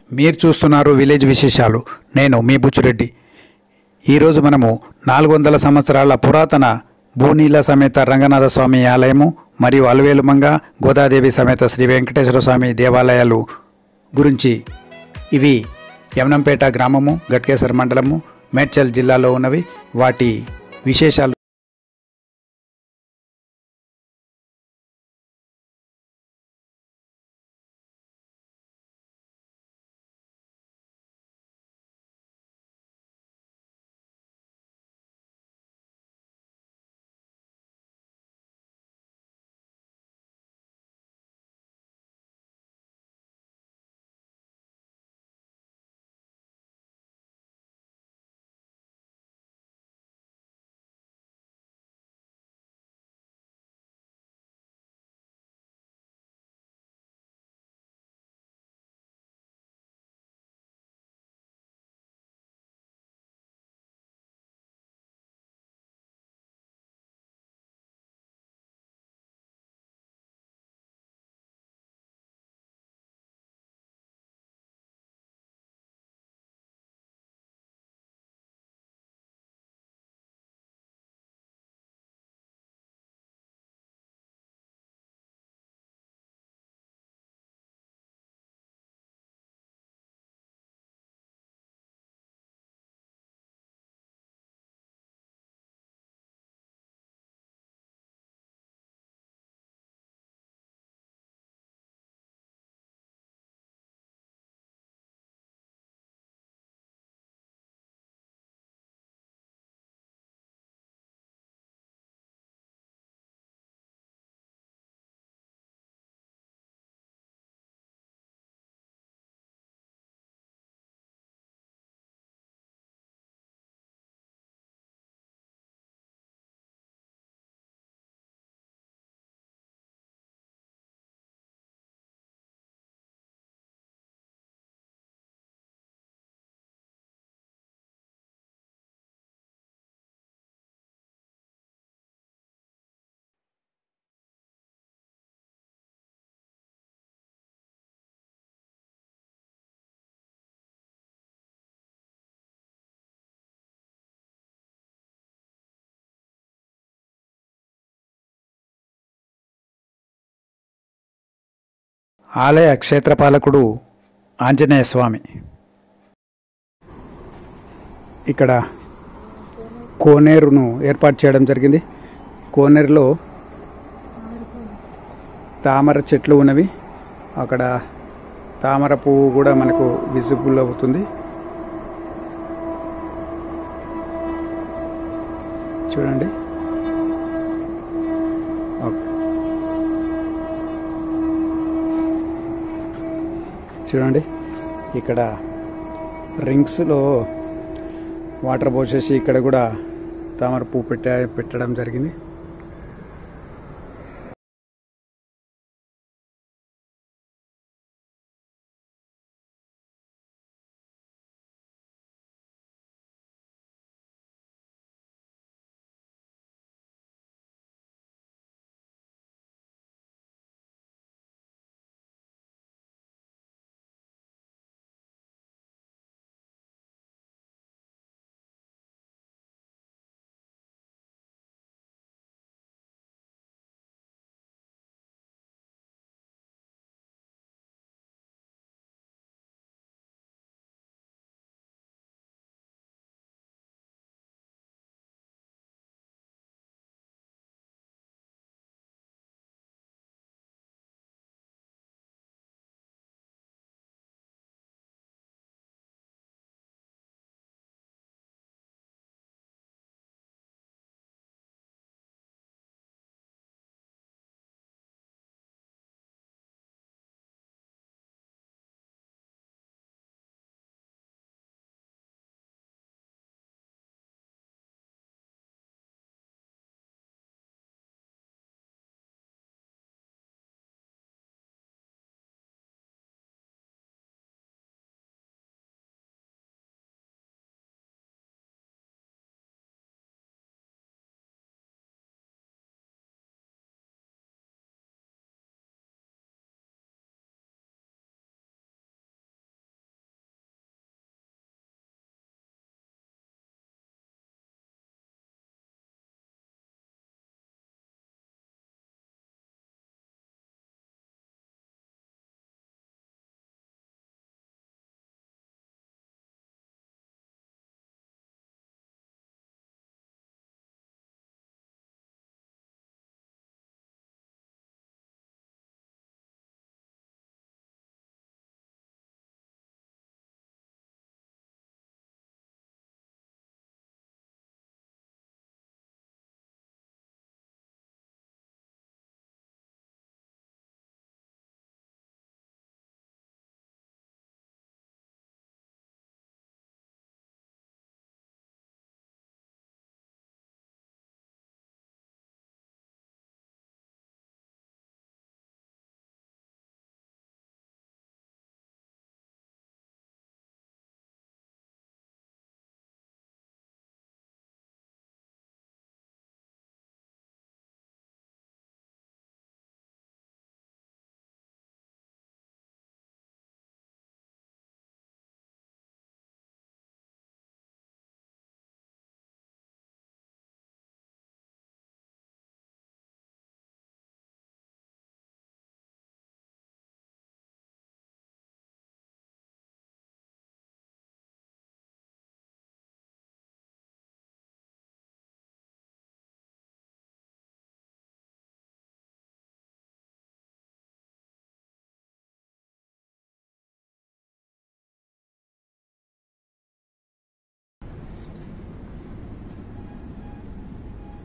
మీరు చూస్తున్నారు విలేజ్ విశేషాలు నేను మీ బుచ్చిరెడ్డి ఈరోజు మనము నాలుగు వందల సంవత్సరాల పురాతన భూనీల సమేత రంగనాథ స్వామి ఆలయము మరియు అలవేలుమంగ గోదాదేవి సమేత శ్రీ వెంకటేశ్వర స్వామి దేవాలయాలు గురించి ఇవి యమనంపేట గ్రామము గట్కేసర్ మండలము మేడ్చల్ జిల్లాలో ఉన్నవి వాటి విశేషాలు ఆలయ క్షేత్రపాలకుడు ఆంజనేయ స్వామి ఇక్కడ కోనేరును ఏర్పాటు చేయడం జరిగింది కోనేరులో తామర చెట్లు ఉన్నవి అక్కడ తామర పువ్వు కూడా మనకు విజిబుల్ అవుతుంది చూడండి ఓకే చూడండి ఇక్కడ రింగ్స్లో వాటర్ పోసేసి ఇక్కడ కూడా తామర పువ్వు పెట్ట పెట్టడం జరిగింది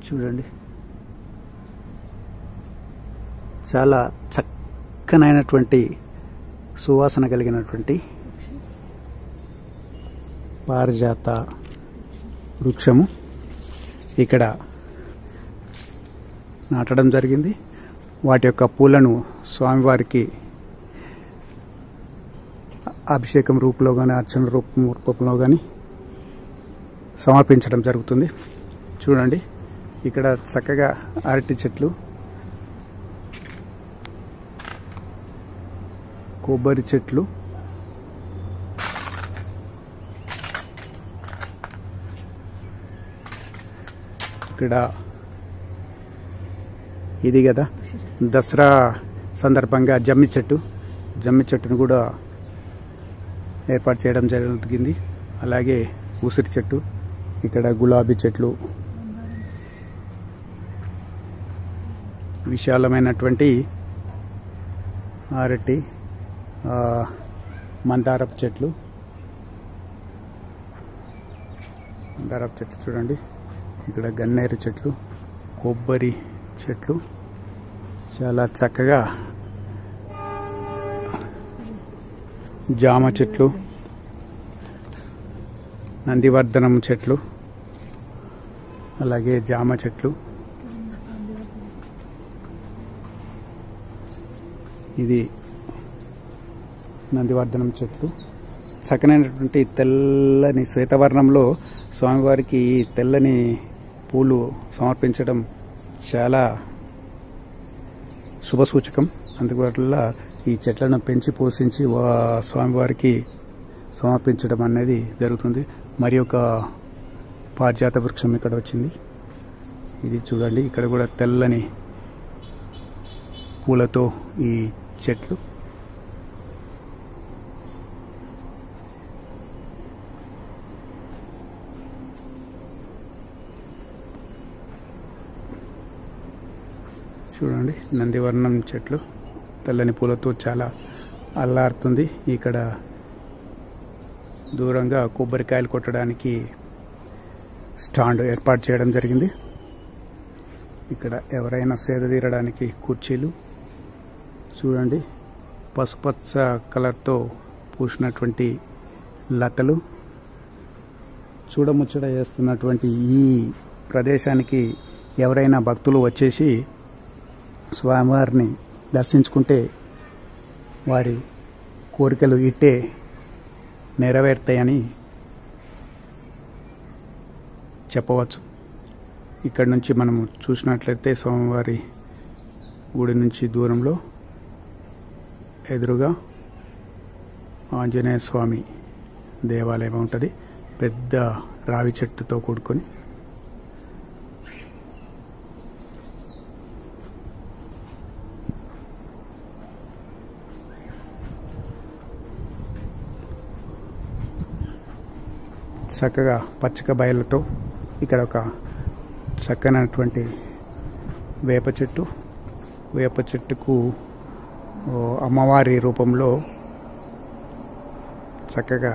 చూడండి చాలా చక్కనైనటువంటి సువాసన కలిగినటువంటి పారిజాత వృక్షము ఇక్కడ నాటడం జరిగింది వాటి యొక్క పూలను స్వామివారికి అభిషేకం రూపంలో కానీ అర్చన రూపం రూపంలో కానీ సమర్పించడం జరుగుతుంది చూడండి ఇక్కడ చక్కగా అరటి చెట్లు కొబ్బరి చెట్లు ఇక్కడ ఇది కదా దసరా సందర్భంగా జమ్మి చెట్టు జమ్మి చెట్టును కూడా ఏర్పాటు చేయడం జరిగింది అలాగే ఉసిరి చెట్టు ఇక్కడ గులాబీ చెట్లు విశాలమైనటువంటి అరటి ఆ, మందారపు చెట్లు మందారపు చెట్లు చూడండి ఇక్కడ గన్నేరు చెట్లు కొబ్బరి చెట్లు చాలా చక్కగా జామ చెట్లు నందివర్ధనం చెట్లు అలాగే జామ చెట్లు ఇది నందివర్ధనం చెట్లు చక్కనైనటువంటి తెల్లని శ్వేతవర్ణంలో స్వామివారికి ఈ తెల్లని పూలు సమర్పించడం చాలా శుభసూచకం అందువల్ల ఈ చెట్లను పెంచి పోషించి వా- స్వామివారికి సమర్పించడం అనేది జరుగుతుంది మరి ఒక పారిజాత వృక్షం ఇక్కడ వచ్చింది ఇది చూడండి ఇక్కడ కూడా తెల్లని పూలతో ఈ చెట్లు చూడండి నందివర్ణం చెట్లు తెల్లని పూలతో చాలా అల్లాడుతుంది ఇక్కడ దూరంగా కొబ్బరికాయలు కొట్టడానికి స్టాండ్ ఏర్పాటు చేయడం జరిగింది ఇక్కడ ఎవరైనా సేద తీరడానికి కుర్చీలు చూడండి పసుపచ్చ కలర్తో పూసినటువంటి లతలు చూడముచ్చట చేస్తున్నటువంటి ఈ ప్రదేశానికి ఎవరైనా భక్తులు వచ్చేసి స్వామివారిని దర్శించుకుంటే వారి కోరికలు ఇట్టే నెరవేరుతాయని చెప్పవచ్చు ఇక్కడ నుంచి మనము చూసినట్లయితే స్వామివారి గుడి నుంచి దూరంలో ఎదురుగా ఆంజనేయ స్వామి దేవాలయం ఉంటుంది పెద్ద రావి చెట్టుతో కూడుకొని చక్కగా పచ్చిక బయలతో ఇక్కడ ఒక చక్కనటువంటి వేప చెట్టు వేప చెట్టుకు ఓ అమ్మవారి రూపంలో చక్కగా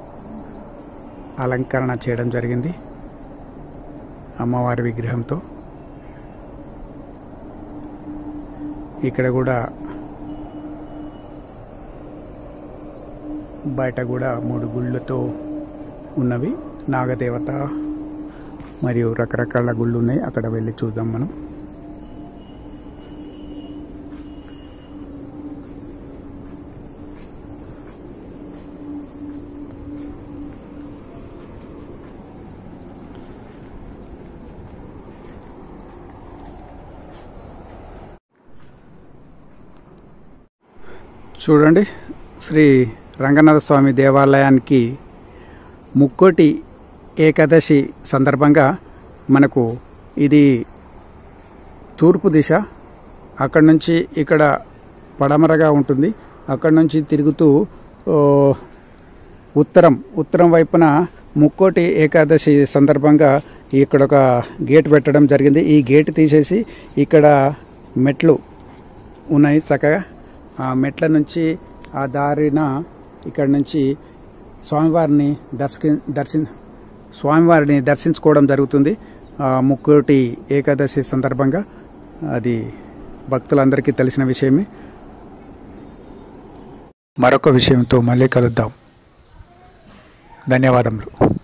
అలంకరణ చేయడం జరిగింది అమ్మవారి విగ్రహంతో ఇక్కడ కూడా బయట కూడా మూడు గుళ్ళతో ఉన్నవి నాగదేవత మరియు రకరకాల గుళ్ళు ఉన్నాయి అక్కడ వెళ్ళి చూద్దాం మనం చూడండి శ్రీ రంగనాథ స్వామి దేవాలయానికి ముక్కోటి ఏకాదశి సందర్భంగా మనకు ఇది తూర్పు దిశ అక్కడి నుంచి ఇక్కడ పడమరగా ఉంటుంది అక్కడి నుంచి తిరుగుతూ ఓ, ఉత్తరం ఉత్తరం వైపున ముక్కోటి ఏకాదశి సందర్భంగా ఇక్కడ ఒక గేట్ పెట్టడం జరిగింది ఈ గేట్ తీసేసి ఇక్కడ మెట్లు ఉన్నాయి చక్కగా ఆ మెట్ల నుంచి ఆ దారిన ఇక్కడ నుంచి స్వామివారిని దర్శకి దర్శి స్వామివారిని దర్శించుకోవడం జరుగుతుంది ఆ, ముక్కోటి ఏకాదశి సందర్భంగా అది భక్తులందరికీ తెలిసిన విషయమే మరొక విషయంతో మళ్ళీ కలుద్దాం ధన్యవాదములు